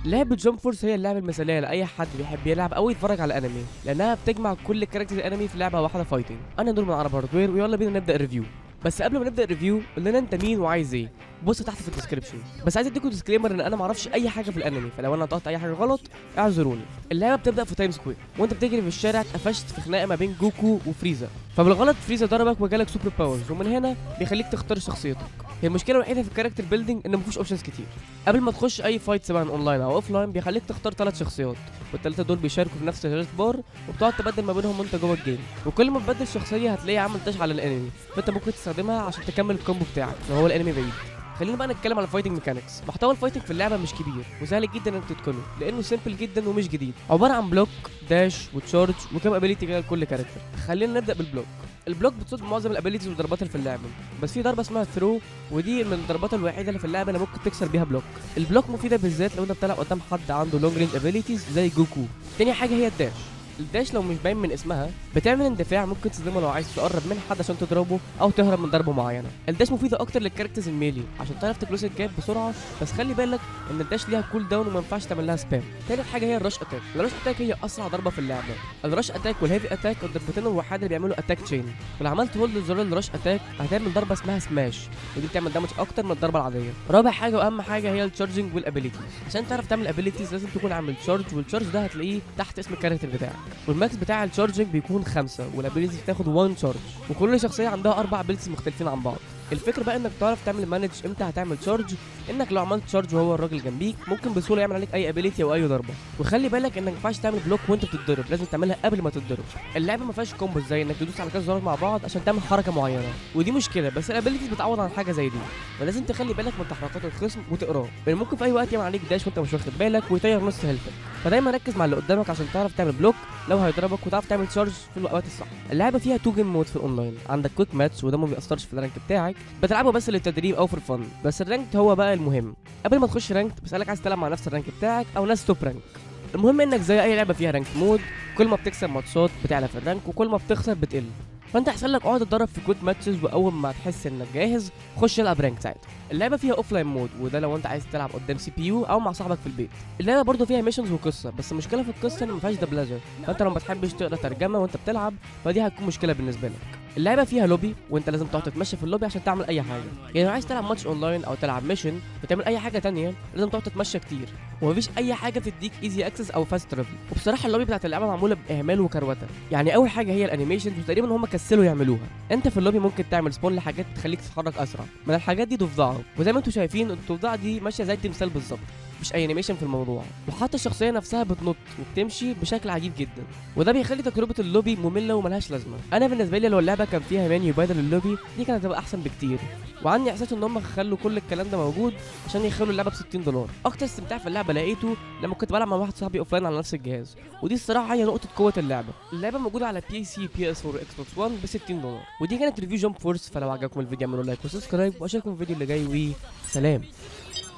لعبة جامب فورس هي اللعبة المثالية لأي حد بيحب يلعب أو يتفرج على أنمي لأنها بتجمع كل كاركتر الأنمي في لعبة واحدة فايتنج أنا نور من عرب هاردوير ويلا بينا نبدأ الريفيو بس قبل ما نبدا الريفيو قول لنا انت مين وعايز ايه بص تحت في الديسكربشن بس عايز اديكم ديسكليمر ان انا ما اعرفش اي حاجه في الانمي فلو انا نطقت اي حاجه غلط اعذروني اللعبه بتبدا في تايم سكوير وانت بتجري في الشارع اتقفشت في خناقه ما بين جوكو وفريزا فبالغلط فريزا ضربك وجالك سوبر باورز ومن هنا بيخليك تختار شخصيتك هي المشكله الوحيده في الكاركتر بيلدينج ان مفيش اوبشنز كتير قبل ما تخش اي فايت سواء اونلاين او اوف لاين بيخليك تختار ثلاث شخصيات والثلاثه دول بيشاركوا في نفس الهيلث بار وبتقعد تبدل ما بينهم وانت جوه الجيم وكل ما تبدل شخصيه هتلاقيه عمل داش على الانمي فانت ممكن تستخدمها عشان تكمل الكومبو بتاعك لو هو الانمي بعيد خلينا بقى نتكلم على الفايتنج ميكانكس محتوى الفايتنج في اللعبه مش كبير وسهل جدا انك تتقنه لانه سيمبل جدا ومش جديد عباره عن بلوك داش وتشارج وكام ابيليتي كده لكل كاركتر خلينا نبدا بالبلوك البلوك بتصد معظم الابيليتيز والضربات اللي في اللعبه بس في ضربه اسمها ثرو ودي من الضربات الوحيده اللي في اللعبه اللي ممكن تكسر بيها بلوك البلوك مفيده بالذات لو انت بتلعب قدام حد عنده لونج رينج ابيليتيز زي جوكو تاني حاجه هي الداش الداش لو مش باين من اسمها بتعمل اندفاع ممكن تستخدمه لو عايز تقرب من حد عشان تضربه او تهرب من ضربه معينه الداش مفيده اكتر للكاركترز الميلي عشان تعرف تكلوس الجاب بسرعه بس خلي بالك ان الداش ليها كول داون وما ينفعش تعمل لها سبام تالت حاجه هي الرش اتاك الرش اتاك هي اسرع ضربه في اللعبه الرش اتاك والهيفي اتاك الضربتين الوحيده اللي بيعملوا اتاك تشين ولو عملت هولد لزرار الرش اتاك هتعمل ضربه اسمها سماش ودي بتعمل دامج اكتر من الضربه العاديه رابع حاجه واهم حاجه هي التشارجنج والابيليتيز عشان تعرف تعمل ابيليتيز لازم تكون عامل تشارج والتشارج ده هتلاقيه تحت اسم الكاركتر بتاعك والماكس بتاع التشارجنج بيكون خمسة والابيليتيز بتاخد 1 تشارج وكل شخصيه عندها اربع ابيليتيز مختلفين عن بعض الفكره بقى انك تعرف تعمل مانج امتى هتعمل تشارج انك لو عملت تشارج وهو الراجل جنبيك ممكن بسهوله يعمل عليك اي ابيليتي او اي ضربه وخلي بالك انك ما ينفعش تعمل بلوك وانت بتتضرب لازم تعملها قبل ما تتضرب اللعبه ما فيهاش كومبو زي انك تدوس على كذا زرار مع بعض عشان تعمل حركه معينه ودي مشكله بس الابيليتيز بتعوض عن حاجه زي دي فلازم تخلي بالك من تحركات الخصم وتقراه لان ممكن في اي وقت يعمل عليك داش وانت مش واخد بالك ويطير نص هيلثك فدايما ركز مع اللي قدامك عشان تعرف تعمل بلوك لو هيضربك وتعرف تعمل تشارج في الوقت الصح اللعبه فيها تو جيم مود في الاونلاين عندك كويك ماتش وده ما بيأثرش في الرانك بتاعك بتلعبه بس للتدريب او في الفن بس الرانك هو بقى المهم قبل ما تخش رانك بسألك عايز تلعب مع نفس الرانك بتاعك او ناس توب رانك المهم انك زي اي لعبه فيها رانك مود كل ما بتكسب ماتشات بتعلى في الرانك وكل ما بتخسر بتقل فانت احسن لك اقعد اتدرب في كويك ماتشز واول ما تحس انك جاهز خش العب رانك ساعتها اللعبه فيها اوف لاين مود وده لو انت عايز تلعب قدام سي بي يو او مع صاحبك في البيت اللعبه برضه فيها ميشنز وقصه بس المشكله في القصه ان ما فيهاش دبلجه فانت لو ما بتحبش تقرا ترجمه وانت بتلعب فدي هتكون مشكله بالنسبه لك اللعبه فيها لوبي وانت لازم تقعد تتمشى في اللوبي عشان تعمل اي حاجه يعني لو عايز تلعب ماتش اونلاين او تلعب ميشن وتعمل اي حاجه تانية لازم تقعد تتمشى كتير ومفيش اي حاجه بتديك ايزي اكسس او فاست ترافل وبصراحه اللوبي بتاعت اللعبه معموله باهمال وكروته يعني اول حاجه هي الانيميشن وتقريبا هم كسلوا يعملوها انت في اللوبي ممكن تعمل سبون لحاجات تخليك تتحرك اسرع من الحاجات دي ضفدعه وزي ما انتم شايفين الضفدعه دي ماشيه زي التمثال بالظبط مفيش اي انيميشن في الموضوع وحتى الشخصيه نفسها بتنط وبتمشي بشكل عجيب جدا وده بيخلي تجربه اللوبي ممله وملهاش لازمه انا بالنسبه لي لو اللعبه كان فيها منيو بدل اللوبي دي كانت هتبقى احسن بكتير وعندي احساس ان هم خلوا كل الكلام ده موجود عشان يخلوا اللعبه ب 60 دولار اكتر استمتاع في اللعبه لقيته لما كنت بلعب مع واحد صاحبي اوفلاين على نفس الجهاز ودي الصراحه هي نقطه قوه اللعبه اللعبه موجوده على بي سي بي اس 4 اكس بوكس 1 ب 60 دولار ودي كانت ريفيو جامب فورس فلو عجبكم الفيديو اعملوا لايك وسبسكرايب واشوفكم في الفيديو اللي جاي وسلام